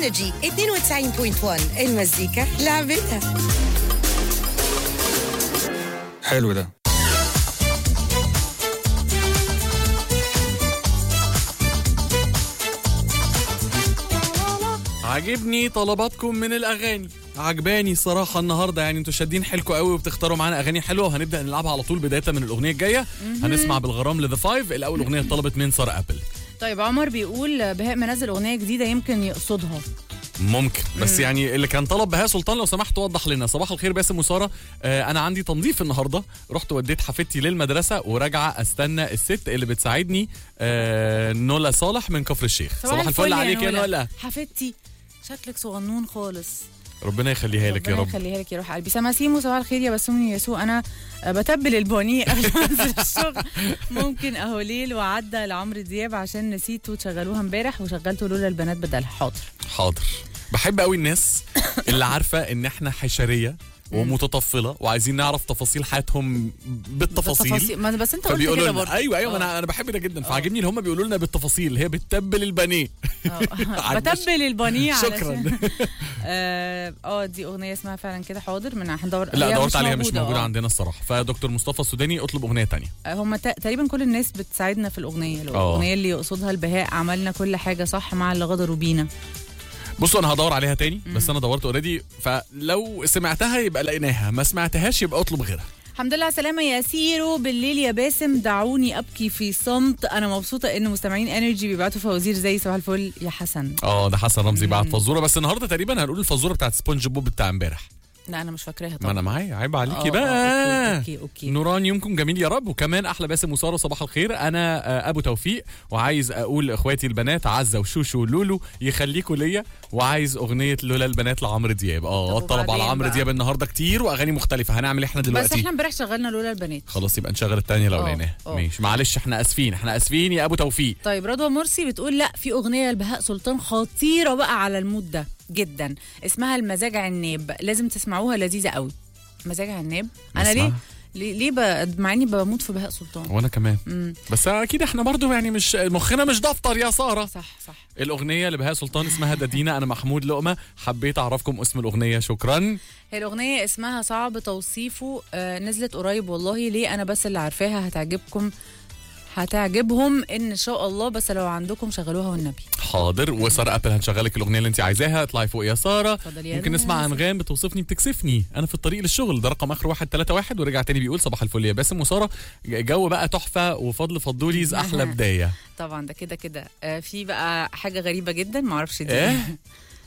انرجي 92.1 المزيكا لعبتها حلو ده عاجبني طلباتكم من الاغاني عجباني الصراحه النهارده يعني انتوا شادين حيلكم قوي وبتختاروا معانا اغاني حلوه وهنبدا نلعبها على طول بدايه من الاغنيه الجايه هنسمع بالغرام لذا فايف الاول اغنيه طلبت من ساره ابل طيب عمر بيقول بهاء منزل اغنيه جديده يمكن يقصدها ممكن بس يعني اللي كان طلب بهاء سلطان لو سمحت وضح لنا صباح الخير باسم وساره آه انا عندي تنظيف النهارده رحت وديت حفيدتي للمدرسه وراجعه استنى الست اللي بتساعدني آه نولا صالح من كفر الشيخ صباح الفل عليك يا نولا حفيدتي شكلك صغنون خالص ربنا يخليها لك يا ربنا رب يخليها لك يا روح قلبي سماسيمو صباح الخير يا بسوني يسوع انا بتبل البونيه قبل ما انزل الشغل ممكن اهو ليل وعدى لعمرو دياب عشان نسيته تشغلوها امبارح وشغلته لولا البنات بدل حاضر حاضر بحب قوي الناس اللي عارفه ان احنا حشريه ومتطفله وعايزين نعرف تفاصيل حياتهم بالتفاصيل ما بس انت قلت فبيقولوا كده لنا برضه ايوه ايوه ما آه. انا انا بحب ده جدا فعاجبني ان هم بيقولوا لنا بالتفاصيل اللي هي بتتبل البانيه آه. عجبش. بتبل البانيه شكرا علشان اه آه، دي اغنيه اسمها فعلا كده حاضر من هندور لا هي دورت عليها مش موجوده آه. عندنا الصراحه فدكتور مصطفى السوداني اطلب اغنيه تانية هم تقريبا كل الناس بتساعدنا في الاغنيه آه. الاغنيه اللي يقصدها البهاء عملنا كل حاجه صح مع اللي غدروا بينا بصوا انا هدور عليها تاني بس انا دورت اوريدي فلو سمعتها يبقى لقيناها ما سمعتهاش يبقى اطلب غيرها الحمد لله على السلامة يا سيرو بالليل يا باسم دعوني أبكي في صمت أنا مبسوطة إن مستمعين انرجي بيبعتوا فوازير زي صباح الفل يا حسن اه ده حسن رمزي بعت فزوره بس النهارده تقريبا هنقول الفزوره بتاعت سبونج بوب بتاع امبارح لا أنا مش فاكراها ما طبعا انا معايا عيب آه، عليكي آه، بقى أوكي أوكي, أوكي. نوران يومكم جميل يا رب وكمان احلى باسم وساره صباح الخير انا آه، ابو توفيق وعايز اقول لاخواتي البنات عزه وشوشو ولولو يخليكوا ليا وعايز اغنيه لولا البنات لعمرو دياب اه طب الطلب على وبعدين عمرو بقى؟ دياب النهارده كتير واغاني مختلفه هنعمل احنا بس دلوقتي احنا امبارح شغلنا لولا البنات خلاص يبقى نشغل التانية لو آه، لقيناها آه. ماشي معلش احنا اسفين احنا اسفين يا ابو توفيق طيب رضوى مرسي بتقول لا في أغنية لبهاء سلطان خطيرة بقى على المود ده جدا اسمها المزاج عناب لازم تسمعوها لذيذة قوي مزاج عناب أنا ليه نسمعها. ليه, ليه ب- مع اني بموت في بهاء سلطان وانا كمان مم. بس اكيد احنا برضو يعني مش مخنا مش دفتر يا ساره صح صح الاغنيه لبهاء سلطان اسمها ددينا انا محمود لقمه حبيت اعرفكم اسم الاغنيه شكرا هي الأغنية اسمها صعب توصيفه آه نزلت قريب والله ليه أنا بس اللي عارفاها هتعجبكم هتعجبهم إن شاء الله بس لو عندكم شغلوها والنبي حاضر وساره ابل هنشغلك الاغنيه اللي انت عايزاها اطلعي فوق يا ساره اتفضلي يا ممكن نسمع ناس. انغام بتوصفني بتكسفني انا في الطريق للشغل ده رقم اخر 131 ورجع تاني بيقول صباح الفل يا باسم وساره جو بقى تحفه وفضل فضوليز احلى بدايه طبعا ده كده كده آه في بقى حاجة غريبة جدا معرفش دي ايه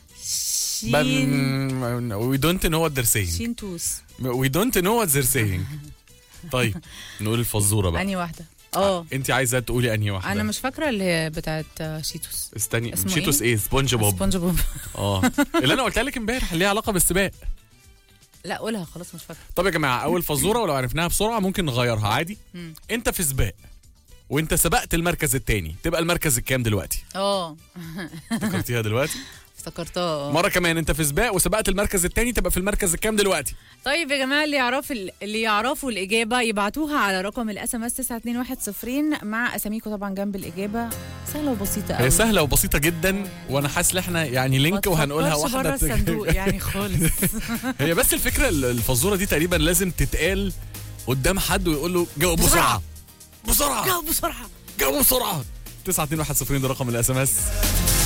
شين وي دونت نو وات they're saying شين توس وي دونت نو وات they're saying طيب نقول الفزوره بقى أنهي واحدة اه انت عايزه تقولي انهي واحده أنا مش فاكرة اللي هي بتاعت آه، شيتوس استني اسمه شيتوس إيه؟ ايه سبونج بوب سبونج بوب اه اللي انا قلتها لك امبارح اللي ليها علاقه بالسباق لا قولها خلاص مش فاكرة طب يا جماعه اول فزوره ولو عرفناها بسرعه ممكن نغيرها عادي مم. انت في سباق وانت سبقت المركز الثاني تبقى المركز الكام دلوقتي اه افتكرتيها دلوقتي افتكرتها آه. مره كمان انت في سباق وسبقت المركز الثاني تبقى في المركز الكام دلوقتي طيب يا جماعه اللي يعرف اللي يعرفوا الاجابه يبعتوها على رقم الاس ام اس 92110 مع اساميكم طبعا جنب الاجابه سهله وبسيطه هي قوي سهله وبسيطه جدا وانا حاسس ان احنا يعني ما لينك وهنقولها تفكرش بره واحده الصندوق يعني خالص هي بس الفكره الفزوره دي تقريبا لازم تتقال قدام حد ويقول له جاوب بسرعة. بسرعه بسرعه جاوب بسرعه جاوب بسرعه 92110 ده رقم الاس ام اس